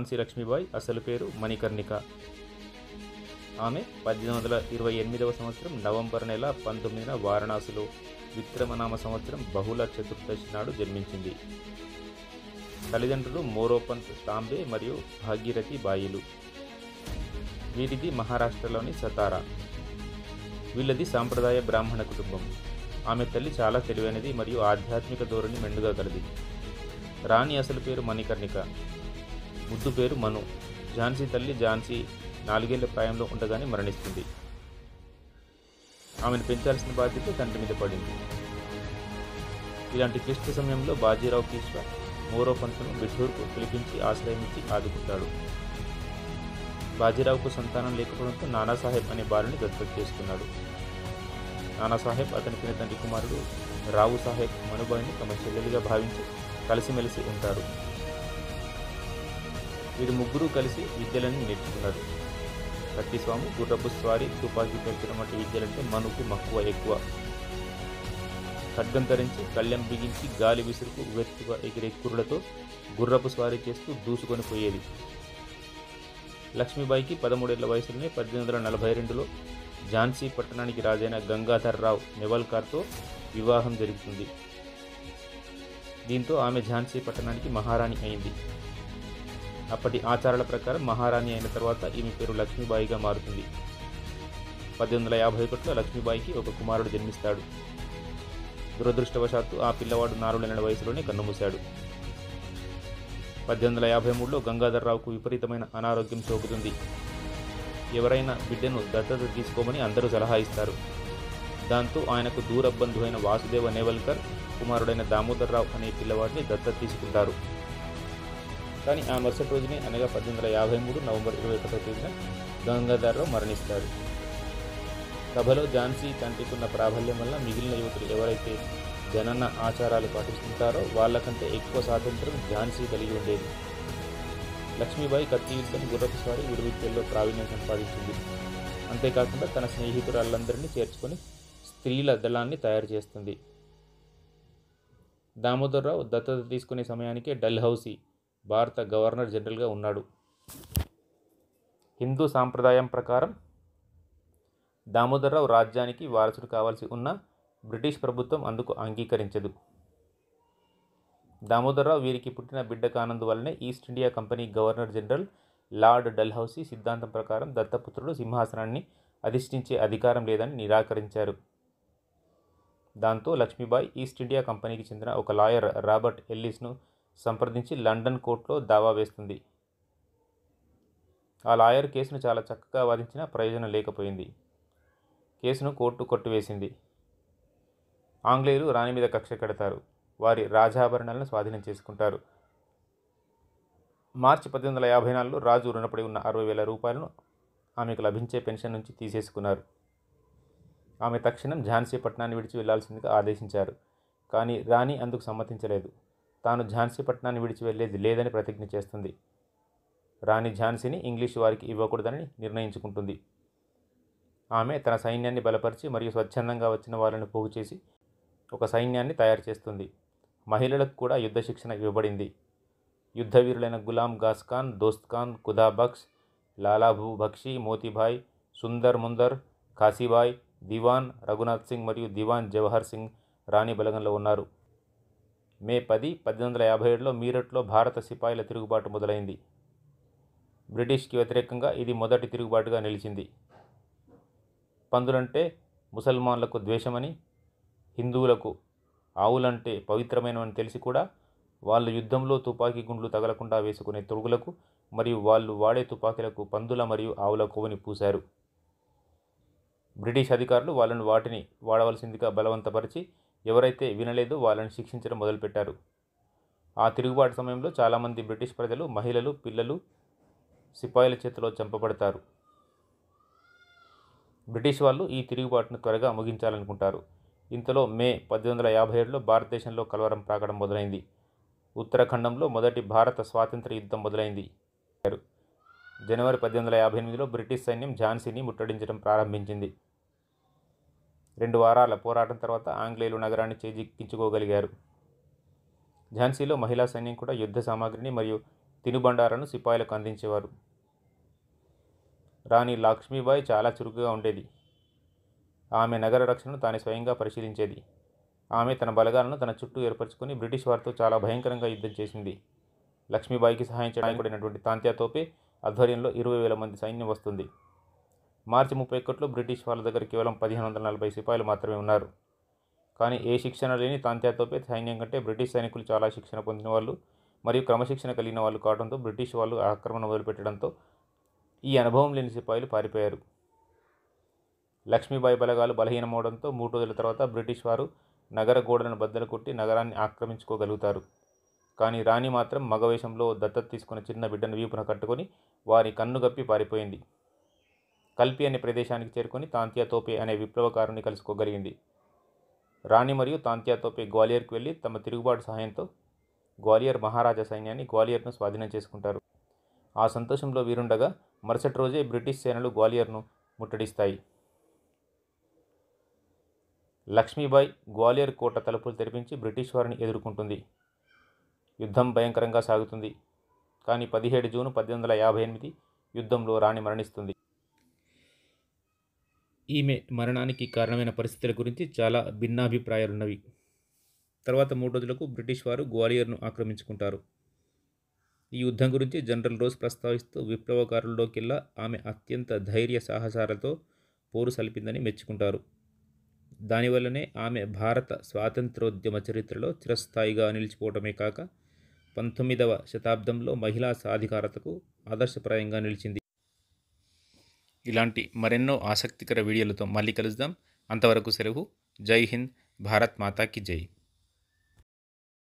ఝాన్సీ లక్ష్మీబాయి అసలు పేరు మణికర్ణిక ఆమె పద్దెనిమిది వందల ఇరవై ఎనిమిదవ సంవత్సరం నవంబర్ నెల పంతొమ్మిదిన వారణాసిలో విక్రమనామ సంవత్సరం బహుళ చతుర్దశి నాడు జన్మించింది తల్లిదండ్రులు మోరోపంత్ తాంబే మరియు భాగీరథి బాయిలు వీరిది మహారాష్ట్రలోని సతారా వీళ్ళది సాంప్రదాయ బ్రాహ్మణ కుటుంబం ఆమె తల్లి చాలా తెలివైనది మరియు ఆధ్యాత్మిక ధోరణి మెండుగా కలది రాణి అసలు పేరు మణికర్ణిక ముద్దు పేరు మను ఝాన్సీ తల్లి ఝాన్సీ నాలుగేళ్ల ప్రాయంలో ఉండగానే మరణిస్తుంది ఆమెను పెంచాల్సిన బాధ్యత తండ్రి మీద పడింది ఇలాంటి క్లిష్ట సమయంలో బాజీరావు కీశ్వ మోరో పంతును బిఠూర్కు పిలిపించి ఆశ్రయించి ఆదుకుంటాడు బాజీరావుకు సంతానం లేకపోవడంతో నానాసాహెబ్ అనే బాలుని దత్తత చేసుకున్నాడు నానాసాహెబ్ అతని పిన తండ్రి కుమారుడు రావు సాహెబ్ మనుబాయిని తమ చెల్లెలుగా భావించి కలిసిమెలిసి ఉంటారు వీరు ముగ్గురు కలిసి విద్యలను నేర్చుకున్నారు కత్తిస్వామి గుర్రపు స్వారీ తుపాకీ పెంచడం వంటి విద్యలంటే మనుకు మక్కువ ఎక్కువ ఖడ్గం ధరించి కళ్ళెం బిగించి గాలి విసురుకు వెత్తుగా ఎగిరే కురులతో గుర్రపు స్వారీ చేస్తూ దూసుకొని పోయేది లక్ష్మీబాయికి పదమూడేళ్ల వయసులోనే పద్దెనిమిది వందల నలభై రెండులో ఝాన్సీ పట్టణానికి రాజైన గంగాధర్రావు నెవల్కర్తో వివాహం జరుగుతుంది దీంతో ఆమె ఝాన్సీ పట్టణానికి మహారాణి అయింది అప్పటి ఆచారాల ప్రకారం మహారాణి అయిన తర్వాత ఈమె పేరు లక్ష్మీబాయిగా మారుతుంది పద్దెనిమిది వందల యాభై ఒకటిలో లక్ష్మీబాయికి ఒక కుమారుడు జన్మిస్తాడు దురదృష్టవశాత్తు ఆ పిల్లవాడు నాలుగు నెలల వయసులోనే కన్నుమూశాడు పద్దెనిమిది వందల యాభై మూడులో గంగాధర్రావుకు విపరీతమైన అనారోగ్యం సోకుతుంది ఎవరైనా బిడ్డను దత్తత తీసుకోమని అందరూ సలహా ఇస్తారు దాంతో ఆయనకు దూర బంధువైన వాసుదేవ నేవల్కర్ కుమారుడైన దామోదర్రావు అనే పిల్లవాడిని దత్తత తీసుకుంటారు కానీ ఆ మరుసటి రోజునే అనగా పద్దెనిమిది వందల యాభై మూడు నవంబర్ ఇరవై ఒకటో తేదీన గంగాధర్రావు మరణిస్తాడు సభలో ఝాన్సీ తండ్రికున్న ప్రాబల్యం వల్ల మిగిలిన యువతులు ఎవరైతే జనన ఆచారాలు పాటిస్తుంటారో వాళ్ళకంటే ఎక్కువ స్వాతంత్రం ఝాన్సీ కలిగి ఉండేది లక్ష్మీబాయి కత్తి యుద్ధం గుర్రపు స్వారీ విలువిద్యల్లో ప్రావీణ్యం సంపాదించింది అంతేకాకుండా తన స్నేహితురాళ్ళందరినీ చేర్చుకొని స్త్రీల దళాన్ని తయారు చేస్తుంది దామోదర్రావు దత్తత తీసుకునే సమయానికే డల్హౌసీ భారత గవర్నర్ జనరల్గా ఉన్నాడు హిందూ సాంప్రదాయం ప్రకారం దామోదర్రావు రాజ్యానికి వారసుడు కావాల్సి ఉన్న బ్రిటిష్ ప్రభుత్వం అందుకు అంగీకరించదు దామోదర్రావు వీరికి పుట్టిన బిడ్డ కానందువల్లనే East India Company Governor General Lord Dalhousie సిద్ధాంతం ప్రకారం దత్తపుత్రుడు సింహాసనాన్ని అధిష్ఠించే అధికారం లేదని నిరాకరించారు దాంతో లక్ష్మీబాయి ఈస్ట్ ఇండియా కంపెనీకి చెందిన ఒక లాయర్ రాబర్ట్ ఎల్లిస్ను సంప్రదించి లండన్ కోర్టులో దావా వేస్తుంది ఆ లాయర్ కేసును చాలా చక్కగా వాదించినా ప్రయోజనం లేకపోయింది కేసును కోర్టు కొట్టివేసింది ఆంగ్లేయులు రాణి మీద కక్ష కడతారు వారి రాజాభరణాలను స్వాధీనం చేసుకుంటారు మార్చి పద్దెనిమిది వందల యాభై నాలుగులో రాజు రుణపడి ఉన్న అరవై వేల రూపాయలను ఆమెకు లభించే పెన్షన్ నుంచి తీసేసుకున్నారు ఆమె తక్షణం ఝాన్సీ పట్టణాన్ని విడిచి వెళ్లాల్సిందిగా ఆదేశించారు కానీ రాణి అందుకు సమ్మతించలేదు తాను ఝాన్సీ పట్టణాన్ని విడిచి వెళ్ళేది లేదని ప్రతిజ్ఞ చేస్తుంది రాణి ఝాన్సీని ఇంగ్లీషు వారికి ఇవ్వకూడదని నిర్ణయించుకుంటుంది ఆమె తన సైన్యాన్ని బలపరిచి మరియు స్వచ్ఛందంగా వచ్చిన వాళ్ళను పోగు చేసి ఒక సైన్యాన్ని తయారు చేస్తుంది మహిళలకు కూడా యుద్ధ శిక్షణ ఇవ్వబడింది యుద్ధ వీరులైన గులాం గాస్ ఖాన్ దోస్త్ ఖాన్ ఖుదాబక్ష్ లాలాభూ బక్షి మోతీభాయ్ సుందర్ ముందర్ కాశీబాయ్ దివాన్ రఘునాథ్ సింగ్ మరియు దివాన్ జవహర్ సింగ్ రాణి బలగంలో ఉన్నారు మే పది పద్దెనిమిది వందల యాభై ఏడులో మీరట్లో భారత సిపాయిల తిరుగుబాటు మొదలైంది బ్రిటిష్కి వ్యతిరేకంగా ఇది మొదటి తిరుగుబాటుగా నిలిచింది పందులంటే ముసల్మాన్లకు ద్వేషమని హిందువులకు ఆవులంటే పవిత్రమైనవని తెలిసి కూడా వాళ్ళు యుద్ధంలో తుపాకీ గుండ్లు తగలకుండా వేసుకునే తొడుగులకు మరియు వాళ్ళు వాడే తుపాకీలకు పందుల మరియు ఆవుల కొవ్వుని పూశారు బ్రిటిష్ అధికారులు వాళ్ళను వాటిని వాడవలసిందిగా బలవంతపరిచి ఎవరైతే వినలేదో వాళ్ళని శిక్షించడం మొదలుపెట్టారు ఆ తిరుగుబాటు సమయంలో చాలామంది బ్రిటిష్ ప్రజలు మహిళలు పిల్లలు సిపాయిల చేతిలో చంపబడతారు బ్రిటిష్ వాళ్ళు ఈ తిరుగుబాటును త్వరగా ముగించాలనుకుంటారు ఇంతలో మే పద్దెనిమిది వందల యాభై ఏడులో భారతదేశంలో కలవరం ప్రాకడం మొదలైంది ఉత్తరాఖండంలో మొదటి భారత స్వాతంత్ర యుద్ధం మొదలైంది జనవరి పద్దెనిమిది వందల యాభై ఎనిమిదిలో బ్రిటిష్ సైన్యం ఝాన్సీని ముట్టడించడం ప్రారంభించింది రెండు వారాల పోరాటం తర్వాత ఆంగ్లేయులు నగరాన్ని చేజిక్కించుకోగలిగారు ఝాన్సీలో మహిళా సైన్యం కూడా యుద్ధ సామాగ్రిని మరియు తినుబండారాలను సిపాయిలకు అందించేవారు రాణి లక్ష్మీబాయి చాలా చురుకుగా ఉండేది ఆమె నగర రక్షణను తానే స్వయంగా పరిశీలించేది ఆమె తన బలగాలను తన చుట్టూ ఏర్పరచుకొని బ్రిటిష్ వారితో చాలా భయంకరంగా యుద్ధం చేసింది లక్ష్మీబాయికి సహాయం చేయడానికి తాంత్యా తోపే ఆధ్వర్యంలో ఇరవై వేల మంది సైన్యం వస్తుంది మార్చి ముప్పై ఒకటిలో బ్రిటిష్ వాళ్ళ దగ్గర కేవలం పదిహేను వందల నలభై సిపాయిలు మాత్రమే ఉన్నారు కానీ ఏ శిక్షణ లేని తాంత్యా తోపే సైన్యం కంటే బ్రిటిష్ సైనికులు చాలా శిక్షణ పొందిన వాళ్ళు మరియు క్రమశిక్షణ కలిగిన వాళ్ళు కావడంతో బ్రిటిష్ వాళ్ళు ఆక్రమణ మొదలుపెట్టడంతో ఈ అనుభవం లేని సిపాయిలు పారిపోయారు లక్ష్మీబాయి బలగాలు బలహీనమవడంతో మూడు రోజుల తర్వాత బ్రిటిష్ వారు నగర గోడలను బద్దలు కొట్టి నగరాన్ని ఆక్రమించుకోగలుగుతారు కానీ రాణి మాత్రం మగవేషంలో దత్తత తీసుకున్న చిన్న బిడ్డను వీపున కట్టుకొని వారి కన్నుగప్పి పారిపోయింది కల్పి అనే ప్రదేశానికి చేరుకొని తాంత్యా తోపే అనే విప్లవకారుని కలుసుకోగలిగింది రాణి మరియు తాంత్యా తోపే గ్వాలియర్కు వెళ్ళి తమ తిరుగుబాటు సహాయంతో గ్వాలియర్ మహారాజా సైన్యాన్ని గ్వాలియర్ను స్వాధీనం చేసుకుంటారు ఆ సంతోషంలో వీరుండగా మరుసటి రోజే బ్రిటిష్ సేనలు గ్వాలియర్ను ముట్టడిస్తాయి లక్ష్మీబాయి గ్వాలియర్ కోట తలుపులు తెరిపించి బ్రిటిష్ వారిని ఎదుర్కొంటుంది యుద్ధం భయంకరంగా సాగుతుంది కానీ పదిహేడు జూన్ పద్దెనిమిది వందల యాభై ఎనిమిది యుద్ధంలో రాణి మరణిస్తుంది ఈమె మరణానికి కారణమైన పరిస్థితుల గురించి చాలా భిన్నాభిప్రాయాలున్నవి తర్వాత మూడు రోజులకు బ్రిటిష్ వారు గ్వాలియర్ను ఆక్రమించుకుంటారు ఈ యుద్ధం గురించి జనరల్ రోజ్ ప్రస్తావిస్తూ విప్లవకారుల్లోకెల్లా ఆమె అత్యంత ధైర్య సాహసాలతో పోరు సలిపిందని మెచ్చుకుంటారు దానివల్లనే ఆమె భారత స్వాతంత్రోద్యమ చరిత్రలో చిరస్థాయిగా నిలిచిపోవడమే కాక పంతొమ్మిదవ శతాబ్దంలో మహిళా సాధికారతకు ఆదర్శప్రాయంగా నిలిచింది ఇలాంటి మరెన్నో ఆసక్తికర వీడియోలతో మళ్ళీ కలుద్దాం అంతవరకు సెలవు జై హింద్ భారత్ మాతాకి జై